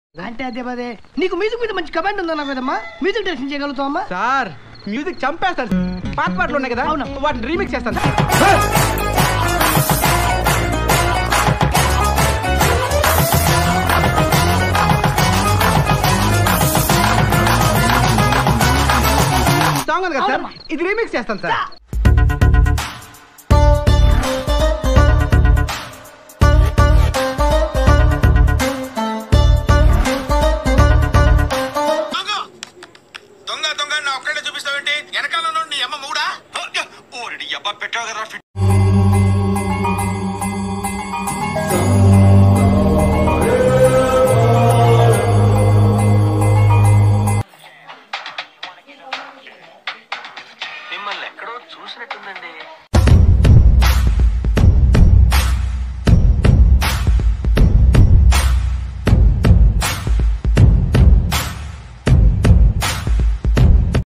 అంటే అదే పదే నీకు మ్యూజిక్ మీద మంచి కమాండ్ ఉందన్నా కదమ్మా మ్యూజిక్ డైరెక్షన్ చేయగలుగుతావమ్మా సార్ మ్యూజిక్ చంపేస్తాను పాత పాటలు ఉన్నాయి కదా అవును. వాటిని రీమిక్స్ చేస్తాను సార్. సాంగ్ ఉంది కదా సార్ అవునమ్మా. ఇది రీమిక్స్ చేస్తాను సార్